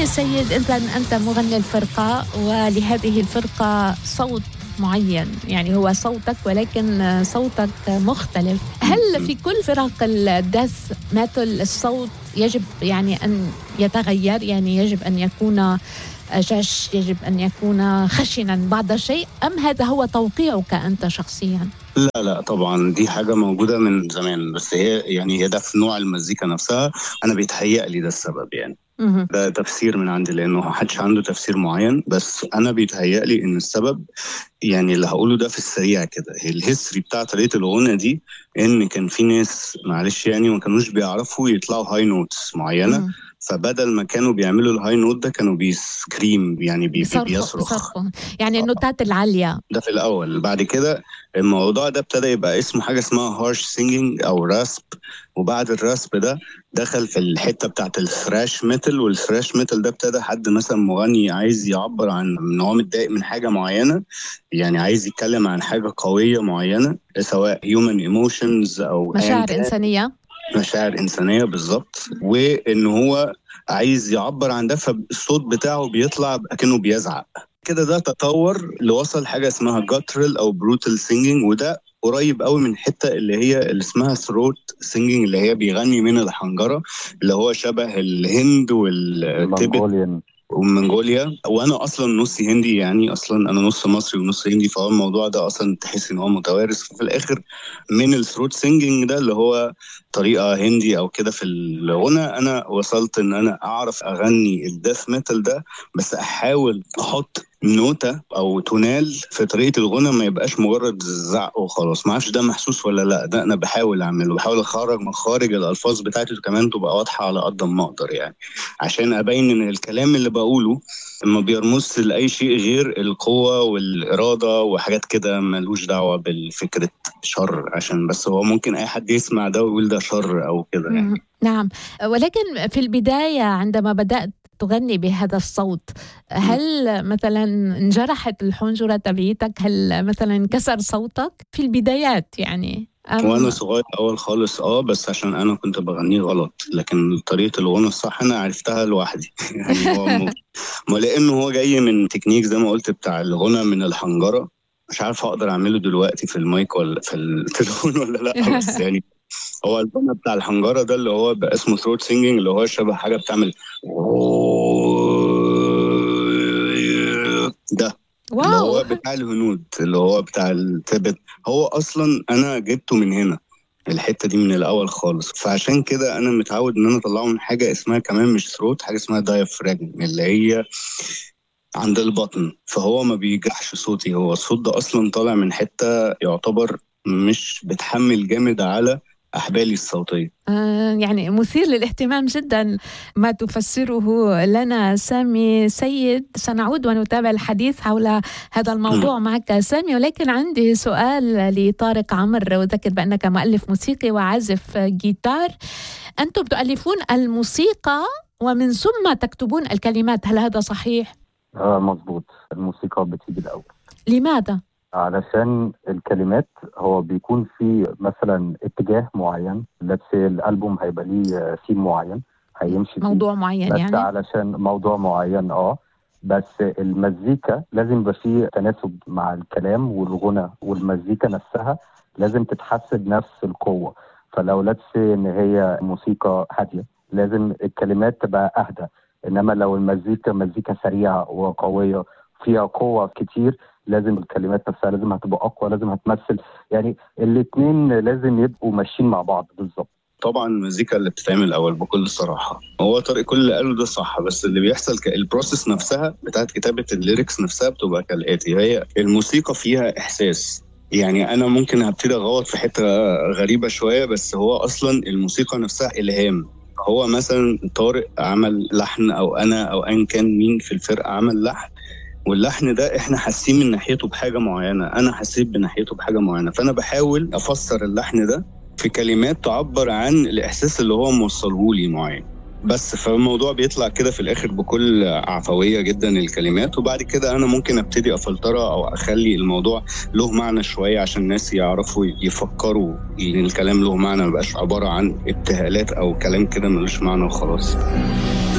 سامي سيد انت انت مغني الفرقه ولهذه الفرقه صوت معين يعني هو صوتك ولكن صوتك مختلف هل في كل فرق الدث ماتل الصوت يجب يعني ان يتغير يعني يجب ان يكون جش يجب ان يكون خشنا بعض الشيء ام هذا هو توقيعك انت شخصيا لا لا طبعا دي حاجه موجوده من زمان بس هي يعني هي ده في نوع المزيكا نفسها انا بيتهيأ لي ده السبب يعني ده تفسير من عندي لانه ما حدش عنده تفسير معين بس انا بيتهيأ لي ان السبب يعني اللي هقوله ده في السريع كده هي الهيستوري بتاع طريقه الغنى دي ان كان في ناس معلش يعني ما كانوش بيعرفوا يطلعوا هاي نوتس معينه مم. فبدل ما كانوا بيعملوا الهاي نوت ده كانوا بيسكريم يعني بي بيصرخ يعني النوتات العاليه ده في الاول بعد كده الموضوع ده ابتدى يبقى اسمه حاجه اسمها هارش سينجينج او راسب وبعد الراسب ده دخل في الحته بتاعت الثراش ميتال والثراش ميتال ده ابتدى حد مثلا مغني عايز يعبر عن ان هو متضايق من حاجه معينه يعني عايز يتكلم عن حاجه قويه معينه سواء هيومن ايموشنز او مشاعر انسانيه مشاعر انسانيه بالظبط وان هو عايز يعبر عن ده فالصوت بتاعه بيطلع اكنه بيزعق كده ده تطور لوصل حاجه اسمها جاترل او بروتال سينجينج وده قريب قوي من الحته اللي هي اللي اسمها ثروت سينجينج اللي هي بيغني من الحنجره اللي هو شبه الهند والتبت ومنغوليا وانا اصلا نصي هندي يعني اصلا انا نص مصري ونص هندي فهو الموضوع ده اصلا تحس ان هو متوارث في الاخر من الثروت سينجينج ده اللي هو طريقه هندي او كده في الغنى انا وصلت ان انا اعرف اغني الديث ميتال ده بس احاول احط نوتة او تونال في طريقه الغنى ما يبقاش مجرد زعق وخلاص ما اعرفش ده محسوس ولا لا ده انا بحاول اعمله بحاول اخرج مخارج الالفاظ بتاعتي كمان تبقى واضحه على قد ما اقدر يعني عشان ابين ان الكلام اللي بقوله ما بيرمز لاي شيء غير القوه والاراده وحاجات كده ملوش دعوه بالفكره شر عشان بس هو ممكن اي حد يسمع ده ويقول ده شر او كده يعني نعم ولكن في البدايه عندما بدات تغني بهذا الصوت هل مثلا انجرحت الحنجرة تبعيتك هل مثلا انكسر صوتك في البدايات يعني أم... وانا صغير اول خالص اه بس عشان انا كنت بغنيه غلط لكن طريقه الغنى الصح انا عرفتها لوحدي يعني هو م... ما لانه هو جاي من تكنيك زي ما قلت بتاع الغنى من الحنجره مش عارف اقدر اعمله دلوقتي في المايك ولا في التليفون ولا لا بس يعني هو الغنى بتاع الحنجره ده اللي هو بقى اسمه ثروت سينجينج اللي هو شبه حاجه بتعمل ده واو. اللي هو بتاع الهنود اللي هو بتاع التبت هو اصلا انا جبته من هنا الحته دي من الاول خالص فعشان كده انا متعود ان انا اطلعه من حاجه اسمها كمان مش ثروت حاجه اسمها دايفراجم اللي هي عند البطن فهو ما بيجرحش صوتي هو الصوت ده اصلا طالع من حته يعتبر مش بتحمل جامد على أحبالي الصوتية آه يعني مثير للاهتمام جدا ما تفسره لنا سامي سيد سنعود ونتابع الحديث حول هذا الموضوع م. معك سامي ولكن عندي سؤال لطارق عمر وذكر بأنك مؤلف موسيقي وعازف جيتار أنتم تؤلفون الموسيقى ومن ثم تكتبون الكلمات هل هذا صحيح؟ آه مظبوط الموسيقى بتيجي الأول لماذا؟ علشان الكلمات هو بيكون في مثلا اتجاه معين لبس الالبوم هيبقى ليه ثيم معين هيمشي موضوع فيه. معين بس يعني علشان موضوع معين اه بس المزيكا لازم يبقى فيه تناسب مع الكلام والغنى والمزيكا نفسها لازم تتحس بنفس القوه فلو لبس ان هي موسيقى هاديه لازم الكلمات تبقى اهدى انما لو المزيكا مزيكا سريعه وقويه فيها قوه كتير لازم الكلمات نفسها لازم هتبقى اقوى لازم هتمثل يعني الاثنين لازم يبقوا ماشيين مع بعض بالظبط طبعا المزيكا اللي بتتعمل الاول بكل صراحه هو طارق كل اللي قاله ده صح بس اللي بيحصل البروسيس نفسها بتاعت كتابه الليركس نفسها بتبقى كالاتي هي الموسيقى فيها احساس يعني انا ممكن هبتدي اغوط في حته غريبه شويه بس هو اصلا الموسيقى نفسها الهام هو مثلا طارق عمل لحن او انا او ان كان مين في الفرقه عمل لحن واللحن ده احنا حاسين من ناحيته بحاجه معينه انا حسيت بناحيته بحاجه معينه فانا بحاول افسر اللحن ده في كلمات تعبر عن الاحساس اللي هو موصله لي معين بس فالموضوع بيطلع كده في الاخر بكل عفويه جدا الكلمات وبعد كده انا ممكن ابتدي افلترها او اخلي الموضوع له معنى شويه عشان الناس يعرفوا يفكروا ان الكلام له معنى ما بقاش عباره عن ابتهالات او كلام كده ملوش معنى وخلاص